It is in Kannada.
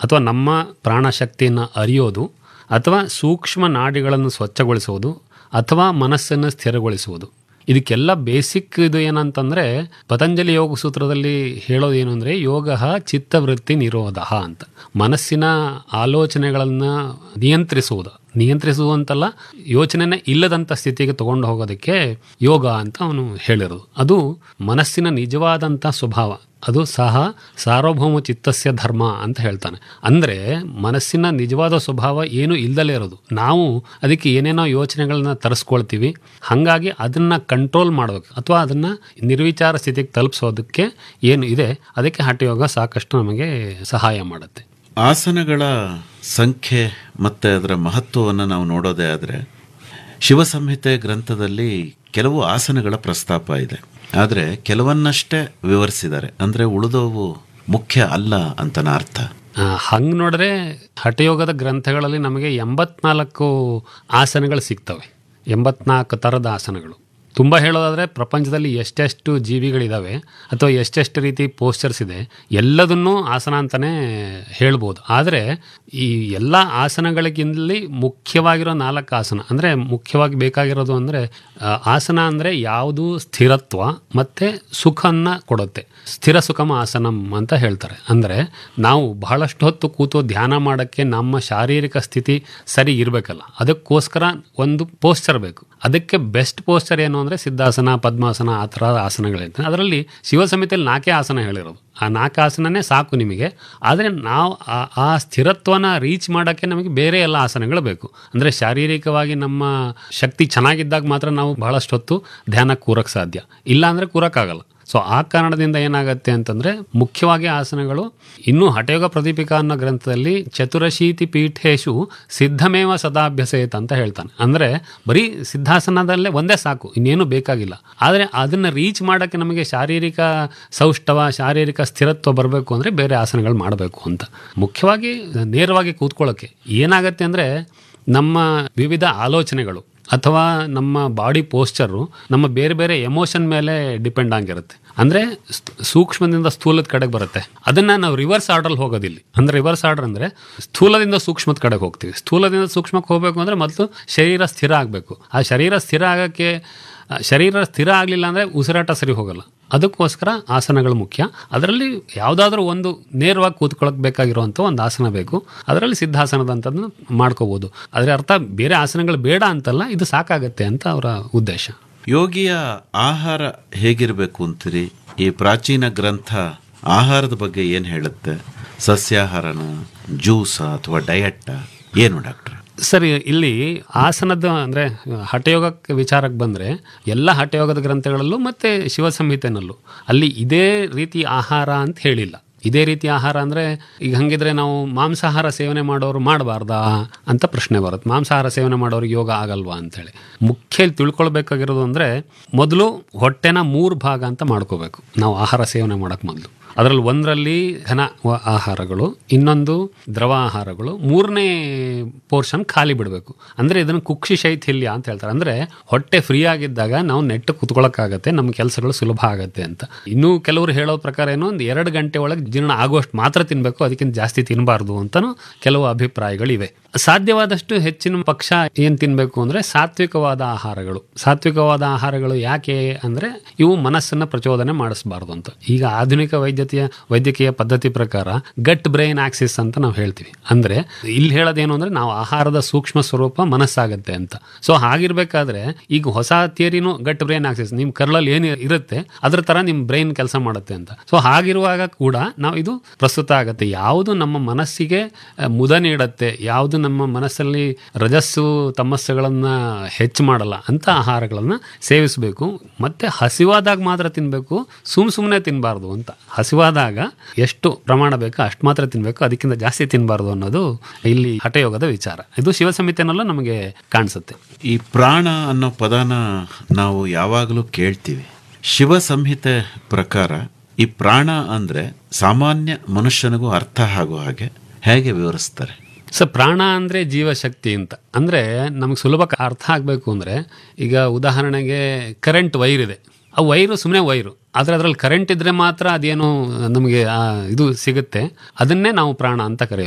ಅಥವಾ ನಮ್ಮ ಪ್ರಾಣಶಕ್ತಿಯನ್ನು ಅರಿಯೋದು ಅಥವಾ ಸೂಕ್ಷ್ಮ ನಾಡಿಗಳನ್ನು ಸ್ವಚ್ಛಗೊಳಿಸುವುದು ಅಥವಾ ಮನಸ್ಸನ್ನು ಸ್ಥಿರಗೊಳಿಸುವುದು ಇದಕ್ಕೆಲ್ಲ ಬೇಸಿಕ್ ಇದು ಏನಂತಂದ್ರೆ ಪತಂಜಲಿ ಯೋಗ ಸೂತ್ರದಲ್ಲಿ ಹೇಳೋದು ಏನು ಅಂದ್ರೆ ಯೋಗ ಚಿತ್ತವೃತ್ತಿ ನಿರೋಧ ಅಂತ ಮನಸ್ಸಿನ ಆಲೋಚನೆಗಳನ್ನ ನಿಯಂತ್ರಿಸುವುದು ನಿಯಂತ್ರಿಸುವುದು ಅಂತಲ್ಲ ಯೋಚನೆನ ಇಲ್ಲದಂಥ ಸ್ಥಿತಿಗೆ ತಗೊಂಡು ಹೋಗೋದಕ್ಕೆ ಯೋಗ ಅಂತ ಅವನು ಹೇಳಿರೋದು ಅದು ಮನಸ್ಸಿನ ನಿಜವಾದಂಥ ಸ್ವಭಾವ ಅದು ಸಹ ಸಾರ್ವಭೌಮ ಚಿತ್ತಸ್ಯ ಧರ್ಮ ಅಂತ ಹೇಳ್ತಾನೆ ಅಂದರೆ ಮನಸ್ಸಿನ ನಿಜವಾದ ಸ್ವಭಾವ ಏನು ಇಲ್ದಲೇ ಇರೋದು ನಾವು ಅದಕ್ಕೆ ಏನೇನೋ ಯೋಚನೆಗಳನ್ನ ತರಿಸ್ಕೊಳ್ತೀವಿ ಹಾಗಾಗಿ ಅದನ್ನು ಕಂಟ್ರೋಲ್ ಮಾಡಬೇಕು ಅಥವಾ ಅದನ್ನು ನಿರ್ವಿಚಾರ ಸ್ಥಿತಿಗೆ ತಲುಪಿಸೋದಕ್ಕೆ ಏನು ಇದೆ ಅದಕ್ಕೆ ಹಠಯೋಗ ಸಾಕಷ್ಟು ನಮಗೆ ಸಹಾಯ ಮಾಡುತ್ತೆ ಆಸನಗಳ ಸಂಖ್ಯೆ ಮತ್ತು ಅದರ ಮಹತ್ವವನ್ನು ನಾವು ನೋಡೋದೇ ಆದರೆ ಶಿವಸಂಹಿತೆ ಗ್ರಂಥದಲ್ಲಿ ಕೆಲವು ಆಸನಗಳ ಪ್ರಸ್ತಾಪ ಇದೆ ಆದರೆ ಕೆಲವನ್ನಷ್ಟೇ ವಿವರಿಸಿದ್ದಾರೆ ಅಂದರೆ ಉಳಿದವು ಮುಖ್ಯ ಅಲ್ಲ ಅಂತನ ಅರ್ಥ ಹಂಗೆ ನೋಡಿದ್ರೆ ಹಠಯೋಗದ ಗ್ರಂಥಗಳಲ್ಲಿ ನಮಗೆ ಎಂಬತ್ನಾಲ್ಕು ಆಸನಗಳು ಸಿಗ್ತವೆ ಎಂಬತ್ನಾಲ್ಕು ಥರದ ಆಸನಗಳು ತುಂಬ ಹೇಳೋದಾದರೆ ಪ್ರಪಂಚದಲ್ಲಿ ಎಷ್ಟೆಷ್ಟು ಜೀವಿಗಳಿದ್ದಾವೆ ಅಥವಾ ಎಷ್ಟೆಷ್ಟು ರೀತಿ ಪೋಸ್ಚರ್ಸ್ ಇದೆ ಎಲ್ಲದನ್ನೂ ಆಸನ ಅಂತಲೇ ಹೇಳ್ಬೋದು ಆದರೆ ಈ ಎಲ್ಲ ಆಸನಗಳಿಗಿಂತಲಿ ಮುಖ್ಯವಾಗಿರೋ ನಾಲ್ಕು ಆಸನ ಅಂದರೆ ಮುಖ್ಯವಾಗಿ ಬೇಕಾಗಿರೋದು ಅಂದರೆ ಆಸನ ಅಂದರೆ ಯಾವುದು ಸ್ಥಿರತ್ವ ಮತ್ತು ಸುಖವನ್ನು ಕೊಡುತ್ತೆ ಸ್ಥಿರ ಸುಖಮ ಆಸನಂ ಅಂತ ಹೇಳ್ತಾರೆ ಅಂದರೆ ನಾವು ಬಹಳಷ್ಟು ಹೊತ್ತು ಕೂತು ಧ್ಯಾನ ಮಾಡೋಕ್ಕೆ ನಮ್ಮ ಶಾರೀರಿಕ ಸ್ಥಿತಿ ಸರಿ ಇರಬೇಕಲ್ಲ ಅದಕ್ಕೋಸ್ಕರ ಒಂದು ಪೋಸ್ಚರ್ ಬೇಕು ಅದಕ್ಕೆ ಬೆಸ್ಟ್ ಪೋಸ್ಚರ್ ಏನು ಅಂದರೆ ಸಿದ್ಧಾಸನ ಪದ್ಮಾಸನ ಆ ಥರ ಆಸನಗಳಿರ್ತವೆ ಅದರಲ್ಲಿ ಶಿವಸಮಿತಿಯಲ್ಲಿ ನಾಲ್ಕೇ ಆಸನ ಹೇಳಿರೋದು ಆ ನಾಲ್ಕು ಆಸನನೇ ಸಾಕು ನಿಮಗೆ ಆದರೆ ನಾವು ಆ- ಆ ಸ್ಥಿರತ್ವನ ರೀಚ್ ಮಾಡೋಕ್ಕೆ ನಮಗೆ ಬೇರೆ ಎಲ್ಲ ಆಸನಗಳು ಬೇಕು ಅಂದರೆ ಶಾರೀರಿಕವಾಗಿ ನಮ್ಮ ಶಕ್ತಿ ಚೆನ್ನಾಗಿದ್ದಾಗ ಮಾತ್ರ ನಾವು ಬಹಳಷ್ಟು ಹೊತ್ತು ಧ್ಯಾನಕ್ಕೆ ಕೂರಕ್ಕೆ ಸಾಧ್ಯ ಇಲ್ಲ ಅಂದರೆ ಕೂರಕ್ಕಾಗಲ್ಲ ಸೊ ಆ ಕಾರಣದಿಂದ ಏನಾಗುತ್ತೆ ಅಂತಂದರೆ ಮುಖ್ಯವಾಗಿ ಆಸನಗಳು ಇನ್ನೂ ಹಠಯೋಗ ಪ್ರದೀಪಿಕಾ ಅನ್ನೋ ಗ್ರಂಥದಲ್ಲಿ ಚತುರಶೀತಿ ಪೀಠೇಶು ಸಿದ್ಧಮೇವ ಸದಾಭ್ಯಸೇತ್ ಅಂತ ಹೇಳ್ತಾನೆ ಅಂದರೆ ಬರೀ ಸಿದ್ಧಾಸನದಲ್ಲೇ ಒಂದೇ ಸಾಕು ಇನ್ನೇನು ಬೇಕಾಗಿಲ್ಲ ಆದರೆ ಅದನ್ನು ರೀಚ್ ಮಾಡೋಕ್ಕೆ ನಮಗೆ ಶಾರೀರಿಕ ಸೌಷ್ಠವ ಶಾರೀರಿಕ ಸ್ಥಿರತ್ವ ಬರಬೇಕು ಅಂದರೆ ಬೇರೆ ಆಸನಗಳು ಮಾಡಬೇಕು ಅಂತ ಮುಖ್ಯವಾಗಿ ನೇರವಾಗಿ ಕೂತ್ಕೊಳ್ಳೋಕ್ಕೆ ಏನಾಗುತ್ತೆ ಅಂದರೆ ನಮ್ಮ ವಿವಿಧ ಆಲೋಚನೆಗಳು ಅಥವಾ ನಮ್ಮ ಬಾಡಿ ಪೋಸ್ಚರು ನಮ್ಮ ಬೇರೆ ಬೇರೆ ಎಮೋಷನ್ ಮೇಲೆ ಡಿಪೆಂಡ್ ಆಗಿರುತ್ತೆ ಅಂದರೆ ಸೂಕ್ಷ್ಮದಿಂದ ಸ್ಥೂಲದ ಕಡೆಗೆ ಬರುತ್ತೆ ಅದನ್ನು ನಾವು ರಿವರ್ಸ್ ಆರ್ಡ್ರಲ್ಲಿ ಹೋಗೋದಿಲ್ಲ ಅಂದರೆ ರಿವರ್ಸ್ ಆರ್ಡರ್ ಅಂದರೆ ಸ್ಥೂಲದಿಂದ ಸೂಕ್ಷ್ಮದ ಕಡೆಗೆ ಹೋಗ್ತೀವಿ ಸ್ಥೂಲದಿಂದ ಸೂಕ್ಷ್ಮಕ್ಕೆ ಹೋಗಬೇಕು ಅಂದರೆ ಮೊದಲು ಶರೀರ ಸ್ಥಿರ ಆಗಬೇಕು ಆ ಶರೀರ ಸ್ಥಿರ ಆಗೋಕ್ಕೆ ಆ, ಶರೀರ ಸ್ಥಿರ ಆಗಲಿಲ್ಲ ಅಂದರೆ ಉಸಿರಾಟ ಸರಿ ಹೋಗಲ್ಲ ಅದಕ್ಕೋಸ್ಕರ ಆಸನಗಳು ಮುಖ್ಯ ಅದರಲ್ಲಿ ಯಾವುದಾದ್ರೂ ಒಂದು ನೇರವಾಗಿ ಕೂತ್ಕೊಳ್ಳೋಕೆ ಬೇಕಾಗಿರುವಂಥ ಒಂದು ಆಸನ ಬೇಕು ಅದರಲ್ಲಿ ಸಿದ್ಧಾಸನದಂಥದ್ದನ್ನು ಮಾಡ್ಕೋಬೋದು ಅದರ ಅರ್ಥ ಬೇರೆ ಆಸನಗಳು ಬೇಡ ಅಂತಲ್ಲ ಇದು ಸಾಕಾಗತ್ತೆ ಅಂತ ಅವರ ಉದ್ದೇಶ ಯೋಗಿಯ ಆಹಾರ ಹೇಗಿರಬೇಕು ಅಂತೀರಿ ಈ ಪ್ರಾಚೀನ ಗ್ರಂಥ ಆಹಾರದ ಬಗ್ಗೆ ಏನು ಹೇಳುತ್ತೆ ಸಸ್ಯಾಹಾರನ ಜ್ಯೂಸ ಅಥವಾ ಡಯಟ್ಟ ಏನು ಡಾಕ್ಟ್ರೆ ಸರಿ ಇಲ್ಲಿ ಆಸನದ ಅಂದರೆ ಹಠಯೋಗಕ್ಕೆ ವಿಚಾರಕ್ಕೆ ಬಂದರೆ ಎಲ್ಲ ಹಠಯೋಗದ ಗ್ರಂಥಗಳಲ್ಲೂ ಮತ್ತು ಶಿವಸಂಹಿತೆನಲ್ಲೂ ಅಲ್ಲಿ ಇದೇ ರೀತಿ ಆಹಾರ ಅಂತ ಹೇಳಿಲ್ಲ ಇದೇ ರೀತಿ ಆಹಾರ ಅಂದರೆ ಈಗ ಹಂಗಿದ್ರೆ ನಾವು ಮಾಂಸಾಹಾರ ಸೇವನೆ ಮಾಡೋರು ಮಾಡಬಾರ್ದಾ ಅಂತ ಪ್ರಶ್ನೆ ಬರುತ್ತೆ ಮಾಂಸಾಹಾರ ಸೇವನೆ ಮಾಡೋರಿಗೆ ಯೋಗ ಆಗಲ್ವಾ ಅಂತೇಳಿ ಮುಖ್ಯ ಇಲ್ಲಿ ತಿಳ್ಕೊಳ್ಬೇಕಾಗಿರೋದು ಅಂದರೆ ಮೊದಲು ಹೊಟ್ಟೆನ ಮೂರು ಭಾಗ ಅಂತ ಮಾಡ್ಕೋಬೇಕು ನಾವು ಆಹಾರ ಸೇವನೆ ಮಾಡೋಕ್ಕೆ ಮೊದಲು ಅದರಲ್ಲಿ ಒಂದರಲ್ಲಿ ಘನ ವ- ಆಹಾರಗಳು ಇನ್ನೊಂದು ದ್ರವ ಆಹಾರಗಳು ಮೂರನೇ ಪೋರ್ಷನ್ ಖಾಲಿ ಬಿಡಬೇಕು ಅಂದರೆ ಇದನ್ನು ಕುಕ್ಷಿ ಶೈಥಿಲ್ಯ ಅಂತ ಹೇಳ್ತಾರೆ ಅಂದರೆ ಹೊಟ್ಟೆ ಫ್ರೀ ಆಗಿದ್ದಾಗ ನಾವು ನೆಟ್ಟು ಕುತ್ಕೊಳ್ಳೋಕ್ಕಾಗತ್ತೆ ನಮ್ಮ ಕೆಲಸಗಳು ಸುಲಭ ಆಗುತ್ತೆ ಅಂತ ಇನ್ನೂ ಕೆಲವರು ಹೇಳೋ ಪ್ರಕಾರ ಏನೋ ಒಂದು ಎರಡು ಗಂಟೆ ಒಳಗೆ ಜೀರ್ಣ ಆಗೋಷ್ಟು ಮಾತ್ರ ತಿನ್ನಬೇಕು ಅದಕ್ಕಿಂತ ಜಾಸ್ತಿ ತಿನ್ನಬಾರ್ದು ಅಂತಲೂ ಕೆಲವು ಅಭಿಪ್ರಾಯಗಳಿವೆ ಸಾಧ್ಯವಾದಷ್ಟು ಹೆಚ್ಚಿನ ಪಕ್ಷ ಏನು ತಿನ್ನಬೇಕು ಅಂದರೆ ಸಾತ್ವಿಕವಾದ ಆಹಾರಗಳು ಸಾತ್ವಿಕವಾದ ಆಹಾರಗಳು ಯಾಕೆ ಅಂದರೆ ಇವು ಮನಸ್ಸನ್ನು ಪ್ರಚೋದನೆ ಮಾಡಿಸಬಾರ್ದು ಅಂತ ಈಗ ಆಧುನಿಕ ವೈದ್ಯಕೀಯ ವೈದ್ಯಕೀಯ ಪದ್ಧತಿ ಪ್ರಕಾರ ಗಟ್ ಬ್ರೈನ್ ಆಕ್ಸಿಸ್ ಅಂತ ನಾವು ಹೇಳ್ತೀವಿ ಅಂದರೆ ಇಲ್ಲಿ ಹೇಳೋದೇನು ಅಂದರೆ ನಾವು ಆಹಾರದ ಸೂಕ್ಷ್ಮ ಸ್ವರೂಪ ಮನಸ್ಸಾಗತ್ತೆ ಅಂತ ಸೊ ಹಾಗಿರ್ಬೇಕಾದ್ರೆ ಈಗ ಹೊಸ ಥಿಯರಿನೂ ಗಟ್ ಬ್ರೈನ್ ಆಕ್ಸಿಸ್ ನಿಮ್ಮ ಕರ್ಳಲ್ಲಿ ಏನು ಇರುತ್ತೆ ಅದ್ರ ಥರ ನಿಮ್ಮ ಬ್ರೈನ್ ಕೆಲಸ ಮಾಡುತ್ತೆ ಅಂತ ಸೊ ಹಾಗಿರುವಾಗ ಕೂಡ ನಾವು ಇದು ಪ್ರಸ್ತುತ ಆಗುತ್ತೆ ಯಾವುದು ನಮ್ಮ ಮನಸ್ಸಿಗೆ ಆ, ಮುದ ನೀಡುತ್ತೆ ಯಾವುದು ನಮ್ಮ ಮನಸ್ಸಲ್ಲಿ ರಜಸ್ಸು ತಮಸ್ಸುಗಳನ್ನು ಹೆಚ್ಚು ಮಾಡಲ್ಲ ಅಂತ ಆಹಾರಗಳನ್ನು ಸೇವಿಸಬೇಕು ಮತ್ತೆ ಹಸಿವಾದಾಗ ಮಾತ್ರ ತಿನ್ನಬೇಕು ಸುಮ್ ಸುಮ್ಮನೆ ತಿನ್ನಬಾರ್ದು ಅಂತ ಹಸಿವಾದಾಗ ಎಷ್ಟು ಪ್ರಮಾಣ ಬೇಕೋ ಅಷ್ಟು ಮಾತ್ರ ತಿನ್ನಬೇಕು ಅದಕ್ಕಿಂತ ಜಾಸ್ತಿ ತಿನ್ನಬಾರ್ದು ಅನ್ನೋದು ಇಲ್ಲಿ ಹಠಯೋಗದ ವಿಚಾರ ಇದು ಶಿವಸಮಿತಿನಲ್ಲೂ ನಮಗೆ ಕಾಣಿಸುತ್ತೆ ಈ ಪ್ರಾಣ ಅನ್ನೋ ಪದನ ನಾವು ಯಾವಾಗಲೂ ಕೇಳ್ತೀವಿ ಶಿವ ಸಂಹಿತೆ ಪ್ರಕಾರ ಈ ಪ್ರಾಣ ಅಂದರೆ ಸಾಮಾನ್ಯ ಮನುಷ್ಯನಿಗೂ ಅರ್ಥ ಆಗೋ ಹಾಗೆ ಹೇಗೆ ವಿವರಿಸ್ತಾರೆ ಸೊ ಪ್ರಾಣ ಅಂದರೆ ಜೀವಶಕ್ತಿ ಅಂತ ಅಂದರೆ ನಮಗೆ ಸುಲಭ ಅರ್ಥ ಆಗಬೇಕು ಅಂದರೆ ಈಗ ಉದಾಹರಣೆಗೆ ಕರೆಂಟ್ ವೈರ್ ಇದೆ ಆ ವೈರು ಸುಮ್ಮನೆ ವೈರು ಆದರೆ ಅದರಲ್ಲಿ ಕರೆಂಟ್ ಇದ್ದರೆ ಮಾತ್ರ ಅದೇನು ನಮಗೆ ಆ ಇದು ಸಿಗುತ್ತೆ ಅದನ್ನೇ ನಾವು ಪ್ರಾಣ ಅಂತ ಕರೆಯೋದು